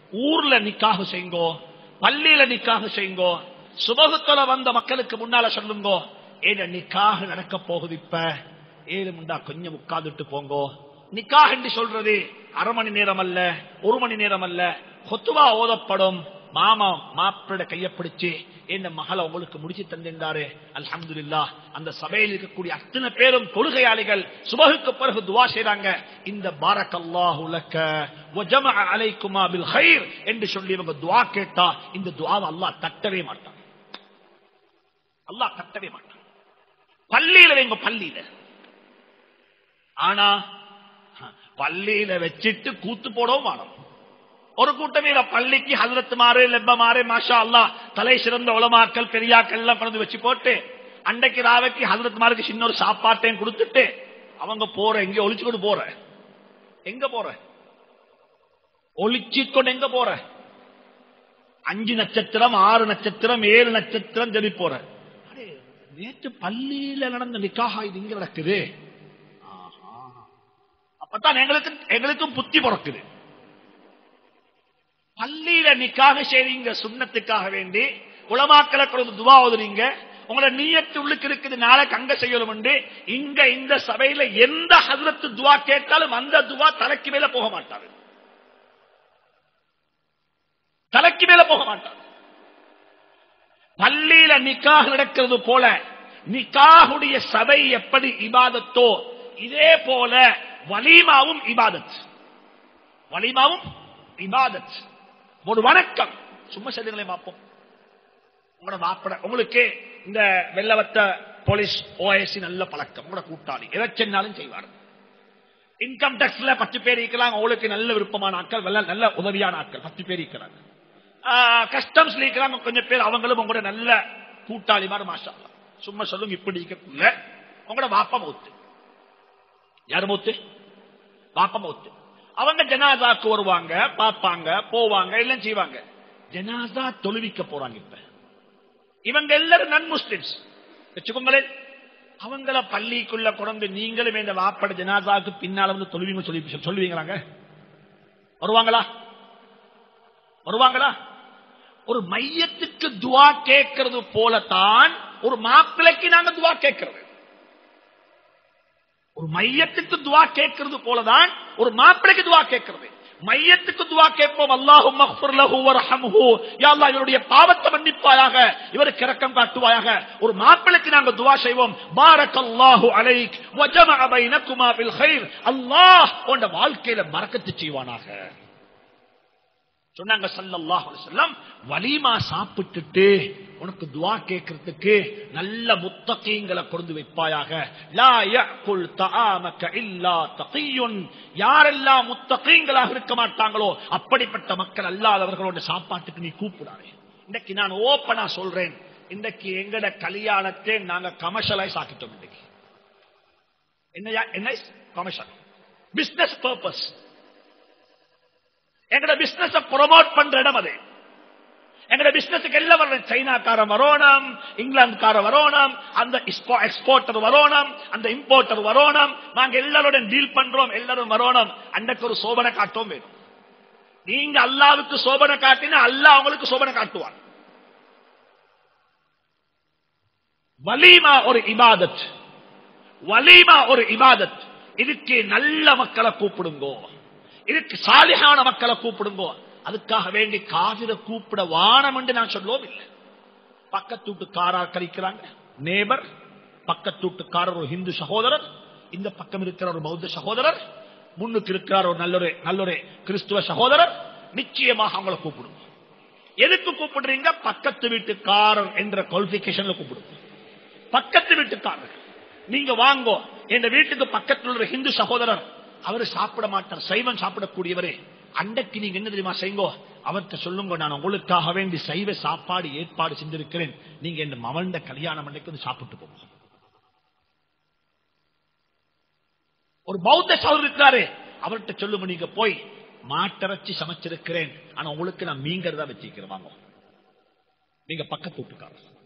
ஊர்ல நிக்காக செய்யுங்கோ பள்ளியில நிக்காக செய்யுங்கோ சுபகுத்தொலை வந்த மக்களுக்கு முன்னால சொல்லுங்கோ ஏன நிக்காக நடக்க போகுது இப்ப ஏழு முண்டா கொஞ்சம் உட்கார்ந்துட்டு போங்கோ நிக்காக என்று சொல்றது அரை மணி நேரம் அல்ல ஒரு மணி நேரம் அல்ல கொத்துவா ஓதப்படும் மாமா மாப்பிள கைய பிடிச்சு இந்த மகளை உங்களுக்கு முடிச்சு தந்திருந்தாரு அல்ஹம்துலில்லா அந்த சபையில் இருக்கக்கூடிய அத்தனை பேரும் தொழுகையாளிகள் சுபகுக்கு பிறகு துவா செய்றாங்க இந்த பாரக்கல்லாஹு லக்க வஜமஅ அலைக்குமா பில் கைர் என்று சொல்லி இவங்க துவா கேட்டா இந்த துவாவை அல்லாஹ் தட்டவே மாட்டான் அல்லாஹ் தட்டவே மாட்டான் பள்ளியில வைங்க பள்ளியில ஆனா பள்ளியில வச்சிட்டு கூத்து போடவும் மாட்டோம் ஒரு கூட்டமே பள்ளிக்கு ஹசரத் மாறு லெப்ப மாறு மாஷா அல்லா தலை சிறந்த உலமாக்கள் பெரியாக்கள் எல்லாம் கொண்டு வச்சு போட்டு அன்றைக்கு ராவைக்கு ஹசரத் மாருக்கு சின்ன ஒரு சாப்பாட்டையும் கொடுத்துட்டு அவங்க போற எங்க ஒளிச்சுக்கொண்டு போற எங்க போற ஒளிச்சுக்கொண்டு எங்க போற அஞ்சு நட்சத்திரம் ஆறு நட்சத்திரம் ஏழு நட்சத்திரம் சரி போற அடே, நேற்று பள்ளியில நடந்த நிக்காக இது இங்க நடக்குது ஆஹா. அப்பதான் எங்களுக்கு எங்களுக்கும் புத்தி பிறக்குது பள்ளியில நிக்காக செய்றீங்க சுண்ணத்துக்காக வேண்டி உலமாக்களை கொடுத்து துவா ஓதுறீங்க உங்களை நீயத்து உள்ளுக்கு இருக்குது நாளைக்கு அங்க செய்யணும் உண்டு. இங்க இந்த சபையில எந்த ஹசரத்து துவா கேட்டாலும் அந்த துவா தலைக்கு மேல போக மாட்டாரு தலைக்கு மேல போக மாட்டார் பள்ளியில நிக்காக நடக்கிறது போல நிக்காகுடைய சபை எப்படி இபாதத்தோ இதே போல வலிமாவும் இபாதத் வலிமாவும் இபாதத் ஒரு வணக்கம் சும்மா சொல்லுங்களே பார்ப்போம் உங்களோட மாப்பிட உங்களுக்கு இந்த வெள்ளவத்த போலீஸ் ஓஎஸ்சி நல்ல பழக்கம் உங்களோட கூட்டாளி எதை சென்னாலும் செய்வார் இன்கம் டாக்ஸ்ல பத்து பேர் இருக்கிறாங்க உங்களுக்கு நல்ல விருப்பமான ஆட்கள் நல்ல நல்ல உதவியான ஆட்கள் பத்து பேர் இருக்கிறாங்க கஸ்டம்ஸ்ல இருக்கிறாங்க கொஞ்சம் பேர் அவங்களும் உங்களோட நல்ல கூட்டாளி மாதிரி மாஷா அல்லாஹ். சும்மா சொல்லுங்க இப்படி இருக்கக்குள்ள உங்களோட வாப்பா மௌத்து யாரு மௌத்து வாப்பா மௌத்து அவங்க ஜனாதாக்கு வருவாங்க பார்ப்பாங்க போவாங்க எல்லாம் செய்வாங்க ஜனாதா தொழுவிக்க போறாங்க இப்ப இவங்க எல்லாரும் நன் முஸ்லிம்ஸ் வச்சுக்கோங்களேன் அவங்கள பள்ளிக்குள்ள குழந்தை நீங்களும் இந்த வாப்பட ஜனாதாக்கு பின்னால வந்து தொழுவீங்க சொல்லி சொல்லுவீங்களாங்க வருவாங்களா வருவாங்களா ஒரு மையத்துக்கு துவா கேட்கறது போலத்தான் ஒரு மாப்பிளைக்கு நாங்க துவா கேட்கறது ஒரு மையத்துக்கு துவா கேட்கறது போலதான் ஒரு மாப்பிளைக்கு துவா கேட்கறது மையத்துக்கு துவா கேட்போம் அல்லாஹு மக்ஃபிர் லஹு வர்ஹம்ஹு யா அல்லாஹ் இவருடைய பாவத்தை மன்னிப்பாயாக இவருக்கு இரக்கம் காட்டுவாயாக ஒரு மாப்பிளைக்கு நாங்க துவா செய்வோம் பாரக்கல்லாஹு அலைக் வஜமஅ பைனகுமா பில் கைர் அல்லாஹ் உங்க வாழ்க்கையில பரக்கத்து செய்வானாக சொன்னாங்க ஸல்லல்லாஹு அலைஹி வஸல்லம் வலிமா சாப்பிட்டுட்டு உனக்கு துஆ கேட்கிறதுக்கு நல்ல முத்தகீங்களை கொண்டு வைப்பாயாக லா يأكل طعامك الا تقي யாரெல்லாம் முத்தகீங்களாக இருக்க மாட்டாங்களோ அப்படிப்பட்ட மக்கள் அல்லாதவர்களோட சாப்பாட்டுக்கு நீ கூப்பிடாதே இன்னைக்கு நான் ஓப்பனா சொல்றேன் இன்னைக்கு எங்கட கல்யாணத்தை நாங்க கமர்ஷியலைஸ் ஆக்கிட்டோம் இன்னைக்கு என்ன என்ன கமர்ஷியல் பிசினஸ் பர்பஸ் எங்கட பிசினஸ் ப்ரொமோட் பண்ற இடம் அது எங்கட பிசினஸுக்கு எல்லாம் வரணும் சைனாக்காரன் வரோணும் இங்கிலாந்துக்காரன் வரோணும் அந்த எக்ஸ்போர்ட்டர் வரோணும் அந்த இம்போர்ட்டர் வரோணும் நாங்க எல்லாரோட டீல் பண்றோம் எல்லாரும் வரோணும் அன்னைக்கு ஒரு சோபனை காட்டும் வேணும் நீங்க அல்லாவுக்கு சோபனை காட்டினா அல்லாஹ் அவங்களுக்கு சோபனை காட்டுவான் வலீமா ஒரு இபாதத் வலீமா ஒரு இபாதத் இதுக்கு நல்ல மக்களை கூப்பிடுங்கோ இதுக்கு சாலிகான மக்களை கூப்பிடுங்கோ அதுக்காக வேண்டி காவிர கூப்பிட வானம் என்று நான் சொல்லுவோம் இல்லை பக்கத்து வீட்டுக்காரர் கழிக்கிறாங்க நேபர் பக்கத்து வீட்டுக்காரர் ஒரு ஹிந்து சகோதரர் இந்த பக்கம் இருக்கிற ஒரு பௌத்த சகோதரர் முன்னுக்கு இருக்கிறார் ஒரு நல்லொரு நல்லொரு கிறிஸ்துவ சகோதரர் நிச்சயமாக அவங்கள கூப்பிடுங்க எதுக்கு கூப்பிடுறீங்க பக்கத்து வீட்டுக்காரர் என்ற குவாலிபிகேஷன்ல கூப்பிடுங்க பக்கத்து வீட்டுக்காரர் நீங்க வாங்கோ என் வீட்டுக்கு பக்கத்தில் உள்ள ஹிந்து சகோதரர் அவரு சாப்பிட மாட்டார் சைவம் சாப்பிடக்கூடியவரே அன்றைக்கு நீங்க என்ன தெரியுமா செய்யுங்கோ அவர்கிட்ட சொல்லுங்க நான் உங்களுக்காக வேண்டி சைவ சாப்பாடு ஏற்பாடு செஞ்சிருக்கிறேன் நீங்க என் மவள்ட கல்யாணம் அன்றைக்கு வந்து சாப்பிட்டு போங்க ஒரு பௌத்த சகோதரர் இருக்கிறாரு அவர்கிட்ட சொல்லுங்க நீங்க போய் மாட்டிறச்சி சமைச்சிருக்கிறேன் ஆனா உங்களுக்கு நான் மீங்கறதா வச்சிருக்கிறேன் வாங்க நீங்க பக்கத்து வீட்டுக்காரர்